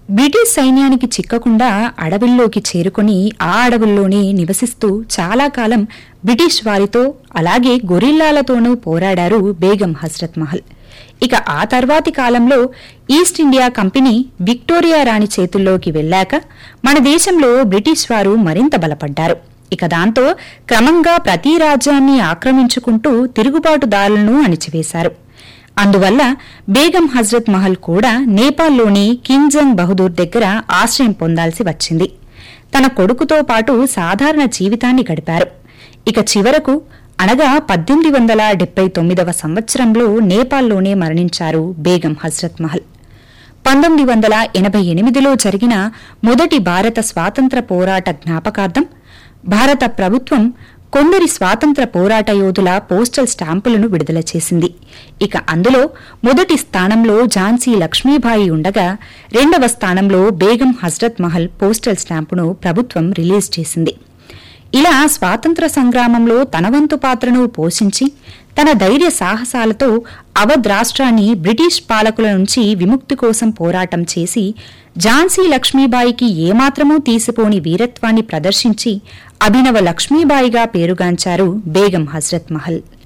British సైన్యానికి చిక్కకుండా అడవుల్లోకి చేరుకుని ఆ అడవుల్లోనే నివసిస్తూ చాలా కాలం బ్రిటిష్ వారితో అలాగే గొరిల్లాలతోనూ పోరాడారు బేగం హజ్రత్ మహల్ ఇక ఆ తర్వాతి కాలంలో ఈస్ట్ ఇండియా కంపెనీ విక్టోరియా రాణి చేతుల్లోకి వెళ్ళాక మన దేశంలో బ్రిటిష్ వారు మరింత బలపడ్డారు ఇక దాంతో క్రమంగా ప్రతి రాజ్యాన్ని ఆక్రమించుకుంటూ తిరుగుబాటుదారులను అణిచివేశారు అందువల్ల బేగం హజ్రత్ మహల్ కూడా నేపాల్లోని కింగ్జంగ్ బహదూర్ దగ్గర ఆశ్రయం పొందాల్సి వచ్చింది తన కొడుకుతో పాటు సాధారణ జీవితాన్ని గడిపారు ఇక చివరకు అనగా పద్దెనిమిది వందల డెబ్బై తొమ్మిదవ సంవత్సరంలో నేపాల్లోనే మరణించారు బేగం హజ్రత్ మహల్ పంతొమ్మిది వందల ఎనభై ఎనిమిదిలో జరిగిన మొదటి భారత స్వాతంత్ర పోరాట జ్ఞాపకార్థం భారత ప్రభుత్వం కొందరి స్వాతంత్ర పోరాట యోధుల పోస్టల్ స్టాంపులను విడుదల చేసింది ఇక అందులో మొదటి స్థానంలో ఝాన్సీ లక్ష్మీబాయి ఉండగా రెండవ స్థానంలో బేగం హజ్రత్ మహల్ పోస్టల్ స్టాంపును ప్రభుత్వం రిలీజ్ చేసింది ఇలా స్వాతంత్ర సంగ్రామంలో తన వంతు పాత్రను పోషించి తన ధైర్య సాహసాలతో అవధ్ రాష్ట్రాన్ని బ్రిటిష్ పాలకుల నుంచి విముక్తి కోసం పోరాటం చేసి ఝాన్సీ లక్ష్మీబాయికి ఏమాత్రమూ తీసిపోని వీరత్వాన్ని ప్రదర్శించి అభినవ లక్ష్మీబాయిగా పేరుగాంచారు బేగం హజ్రత్ మహల్